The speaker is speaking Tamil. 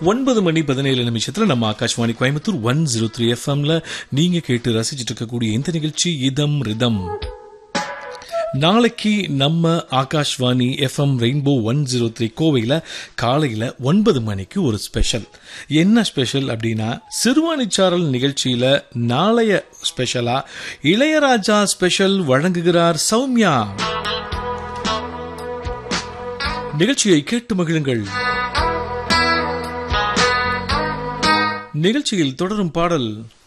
ஒன்பது மணி பதினேழு நிமிஷத்துல நம்ம Akashvani Coimbatore one zero three எஃப்எம்ல நீங்க கேட்டு ரசிச்சிட்டு இருக்கக்கூடிய இந்த நிகழ்ச்சி இதம் ரிதம் நாளைக்கு நம்ம Akashvani FM Rainbow one zero three கோவையில் காலையில் ஒன்பது மணிக்கு ஒரு ஸ்பெஷல் என்ன ஸ்பெஷல் அப்படின்னா சிறுவாணிச்சாரல் நிகழ்ச்சியில் நாளைய ஸ்பெஷலா இளையராஜா ஸ்பெஷல் வழங்குகிறார் சௌமியா நிகழ்ச்சியை கேட்டு மகிழுங்கள் நிகழ்ச்சியில் தொடரும் பாடல்